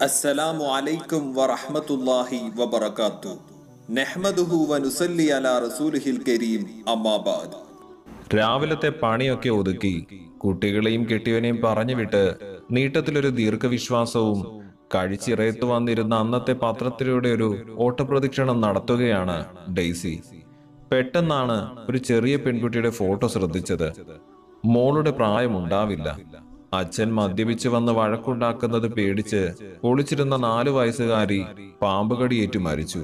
അസ്സലാമു അലൈക്കും വറഹ്മത്തുള്ളാഹി വബറകാത്തു നെഹ്മദുഹു വനുസല്ലി അലാ റസൂലിഹിൽ കരീം അമ്മാബാദ് രാവിലത്തെ പണിയൊക്കെ ഒതുക്കി കുട്ടികളെയും കെട്ടിയവനെയും പറഞ്ഞു വിട്ട് നീട്ടത്തിലൊരു ദീർഘവിശ്വാസവും കഴിച്ചിറയത്ത് വന്നിരുന്ന അന്നത്തെ പത്രത്തിലൂടെ ഒരു ഓട്ടപ്രദക്ഷിണം നടത്തുകയാണ് ഡെയ്സി പെട്ടെന്നാണ് ഒരു ചെറിയ പെൺകുട്ടിയുടെ ഫോട്ടോ ശ്രദ്ധിച്ചത് മോളുടെ പ്രായമുണ്ടാവില്ല അച്ഛൻ മദ്യപിച്ച് വന്ന് വഴക്കുണ്ടാക്കുന്നത് പേടിച്ച് ഒളിച്ചിരുന്ന നാലു വയസ്സുകാരി പാമ്പുകടിയേറ്റു മരിച്ചു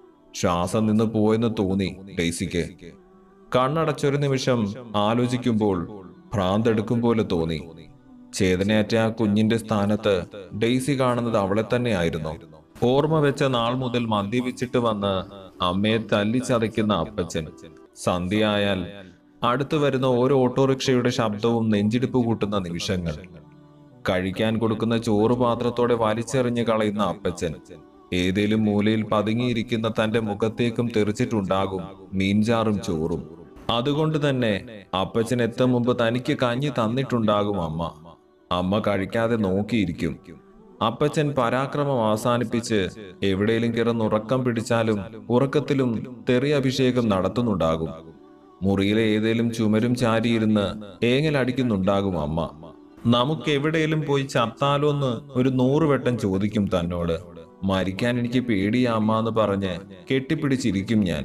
ശ്വാസം നിന്ന് പോയെന്ന് തോന്നി ഡെയ്സിക്ക് കണ്ണടച്ചൊരു നിമിഷം ആലോചിക്കുമ്പോൾ ഭ്രാന്തെടുക്കും പോലെ തോന്നി ചേതനയറ്റ ആ കുഞ്ഞിന്റെ സ്ഥാനത്ത് ഡെയ്സി കാണുന്നത് അവളെ തന്നെയായിരുന്നു ഓർമ്മ വെച്ച നാൾ മുതൽ മദ്യപിച്ചിട്ട് വന്ന് അമ്മയെ തല്ലിച്ചതയ്ക്കുന്ന അപ്പച്ചൻ സന്ധ്യയായാൽ അടുത്തു വരുന്ന ഓരോ ഓട്ടോറിക്ഷയുടെ ശബ്ദവും നെഞ്ചിടിപ്പ് കൂട്ടുന്ന നിമിഷങ്ങൾ കഴിക്കാൻ കൊടുക്കുന്ന ചോറ് പാത്രത്തോടെ വലിച്ചെറിഞ്ഞ് കളയുന്ന അപ്പച്ചൻ ഏതേലും മൂലയിൽ പതുങ്ങിയിരിക്കുന്ന തന്റെ മുഖത്തേക്കും തെറിച്ചിട്ടുണ്ടാകും മീൻചാറും ചോറും അതുകൊണ്ട് തന്നെ അപ്പച്ചൻ എത്തും മുമ്പ് തനിക്ക് കഞ്ഞി തന്നിട്ടുണ്ടാകും അമ്മ അമ്മ കഴിക്കാതെ നോക്കിയിരിക്കും അപ്പച്ചൻ പരാക്രമം അവസാനിപ്പിച്ച് എവിടെയെങ്കിലും കിടന്നുറക്കം പിടിച്ചാലും ഉറക്കത്തിലും തെറി അഭിഷേകം നടത്തുന്നുണ്ടാകും മുറിയിലെ ഏതേലും ചുമരും ചാരിയിരുന്ന് ഏങ്ങലടിക്കുന്നുണ്ടാകും അമ്മ നമുക്ക് എവിടെയെങ്കിലും പോയി ചത്താലോ എന്ന് ഒരു നൂറ് വട്ടം ചോദിക്കും തന്നോട് മരിക്കാൻ എനിക്ക് പേടിയാ അമ്മ എന്ന് പറഞ്ഞ് കെട്ടിപ്പിടിച്ചിരിക്കും ഞാൻ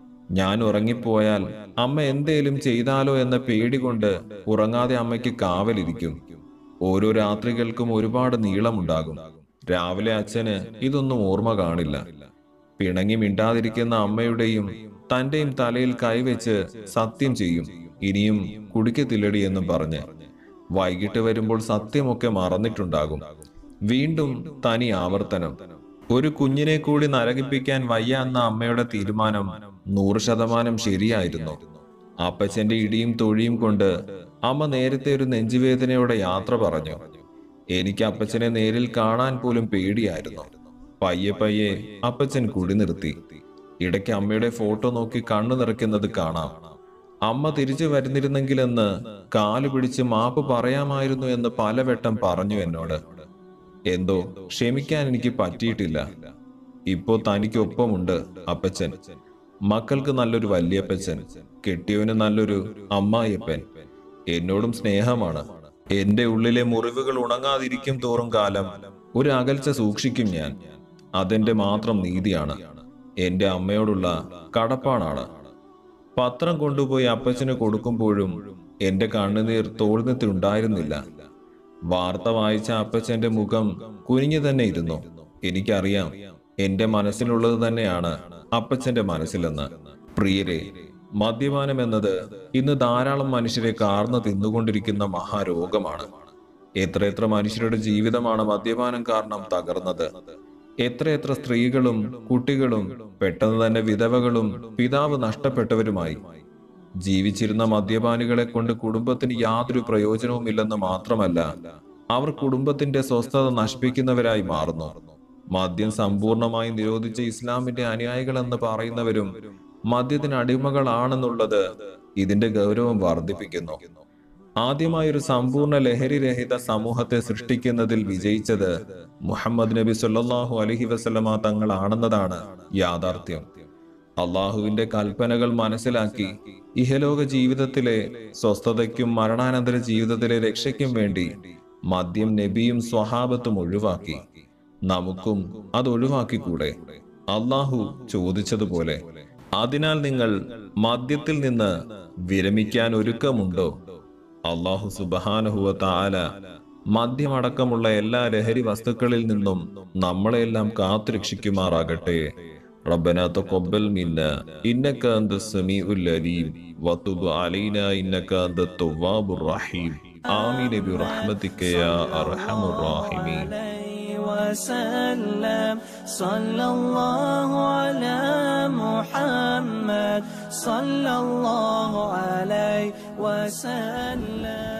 ഞാൻ ഉറങ്ങിപ്പോയാൽ അമ്മ എന്തേലും ചെയ്താലോ എന്ന പേടി കൊണ്ട് ഉറങ്ങാതെ അമ്മയ്ക്ക് കാവലിരിക്കും ഓരോ രാത്രികൾക്കും ഒരുപാട് നീളമുണ്ടാകും രാവിലെ അച്ഛന് ഇതൊന്നും ഓർമ്മ കാണില്ല പിണങ്ങി മിണ്ടാതിരിക്കുന്ന അമ്മയുടെയും തന്റെയും തലയിൽ കൈവച്ച് സത്യം ചെയ്യും ഇനിയും കുടിക്കത്തില്ലടി എന്നും പറഞ്ഞ് വൈകിട്ട് വരുമ്പോൾ സത്യമൊക്കെ മറന്നിട്ടുണ്ടാകും വീണ്ടും തനി ആവർത്തനം ഒരു കുഞ്ഞിനെ കൂടി നരകിപ്പിക്കാൻ വയ്യ എന്ന അമ്മയുടെ തീരുമാനം നൂറ് ശതമാനം ശരിയായിരുന്നു അപ്പച്ചന്റെ ഇടിയും തൊഴിയും കൊണ്ട് അമ്മ നേരത്തെ ഒരു നെഞ്ചുവേദനയോടെ യാത്ര പറഞ്ഞു എനിക്ക് അപ്പച്ചനെ നേരിൽ കാണാൻ പോലും പേടിയായിരുന്നു പയ്യെ പയ്യെ അപ്പച്ചൻ കുടി നിർത്തി ഇടയ്ക്ക് അമ്മയുടെ ഫോട്ടോ നോക്കി കണ്ണു നിറയ്ക്കുന്നത് കാണാം അമ്മ തിരിച്ചു വരുന്നിരുന്നെങ്കിലെന്ന് കാല് പിടിച്ച് മാപ്പ് പറയാമായിരുന്നു എന്ന് പലവട്ടം പറഞ്ഞു എന്നോട് എന്തോ ക്ഷമിക്കാൻ എനിക്ക് പറ്റിയിട്ടില്ല ഇപ്പോ തനിക്കൊപ്പമുണ്ട് അപ്പച്ചൻ മക്കൾക്ക് നല്ലൊരു വല്യപ്പച്ചൻ കെട്ടിയവന് നല്ലൊരു അമ്മായിയപ്പൻ എന്നോടും സ്നേഹമാണ് എന്റെ ഉള്ളിലെ മുറിവുകൾ ഉണങ്ങാതിരിക്കും തോറും കാലം ഒരു അകൽച്ച സൂക്ഷിക്കും ഞാൻ അതെന്റെ മാത്രം നീതിയാണ് എന്റെ അമ്മയോടുള്ള കടപ്പാടാണ് പത്രം കൊണ്ടുപോയി അപ്പച്ചന് കൊടുക്കുമ്പോഴും എന്റെ കണ്ണുനീർ തോഴ്ന്നത്തിലുണ്ടായിരുന്നില്ല വാർത്ത വായിച്ച അപ്പച്ചന്റെ മുഖം കുനിഞ്ഞു തന്നെ ഇരുന്നു എനിക്കറിയാം എന്റെ മനസ്സിലുള്ളത് തന്നെയാണ് അപ്പച്ചന്റെ മനസ്സിലെന്ന് പ്രിയരെ മദ്യപാനം എന്നത് ഇന്ന് ധാരാളം മനുഷ്യരെ കാർന്നു തിന്നുകൊണ്ടിരിക്കുന്ന മഹാരോഗമാണ് എത്രയെത്ര മനുഷ്യരുടെ ജീവിതമാണ് മദ്യപാനം കാരണം തകർന്നത് എത്രയെത്ര സ്ത്രീകളും കുട്ടികളും പെട്ടെന്ന് തന്നെ വിധവകളും പിതാവ് നഷ്ടപ്പെട്ടവരുമായി ജീവിച്ചിരുന്ന മദ്യപാനികളെ കൊണ്ട് കുടുംബത്തിന് യാതൊരു പ്രയോജനവുമില്ലെന്ന് മാത്രമല്ല അവർ കുടുംബത്തിന്റെ സ്വസ്ഥത നശിപ്പിക്കുന്നവരായി മാറുന്നു മദ്യം സമ്പൂർണമായി നിരോധിച്ച ഇസ്ലാമിന്റെ അനുയായികളെന്ന് പറയുന്നവരും മദ്യത്തിന് അടിമകളാണെന്നുള്ളത് ഇതിന്റെ ഗൗരവം വർദ്ധിപ്പിക്കുന്നു ആദ്യമായി ഒരു സമ്പൂർണ്ണ ലഹരി രഹിത സമൂഹത്തെ സൃഷ്ടിക്കുന്നതിൽ വിജയിച്ചത് മുഹമ്മദ് നബി സല്ലല്ലാഹു അലൈഹി വസല്ലമ തങ്ങളാണെന്നതാണ് യാഥാർത്ഥ്യം അള്ളാഹുവിന്റെ കൽപ്പനകൾ മനസ്സിലാക്കി ഇഹലോക ജീവിതത്തിലെ സ്വസ്ഥതയ്ക്കും മരണാനന്തര ജീവിതത്തിലെ രക്ഷയ്ക്കും വേണ്ടി മദ്യം നബിയും സ്വഹാബത്തും ഒഴിവാക്കി നമുക്കും അത് ഒഴിവാക്കിക്കൂടെ അള്ളാഹു ചോദിച്ചതുപോലെ അതിനാൽ നിങ്ങൾ മദ്യത്തിൽ നിന്ന് വിരമിക്കാൻ ഒരുക്കമുണ്ടോ അള്ളാഹു സുബഹാനഹുവ താല മദ്യമടക്കമുള്ള എല്ലാ ലഹരി വസ്തുക്കളിൽ നിന്നും നമ്മളെല്ലാം കാത്തുരക്ഷിക്കുമാറാകട്ടെ ربنا تقبل منا إنك أنت السميع العليم وتب علينا إنك أنت التواب الرحيم آمين برحمتك يا أرحم الراحمين عليه وسلم صلى الله على محمد صلى الله عليه وسلم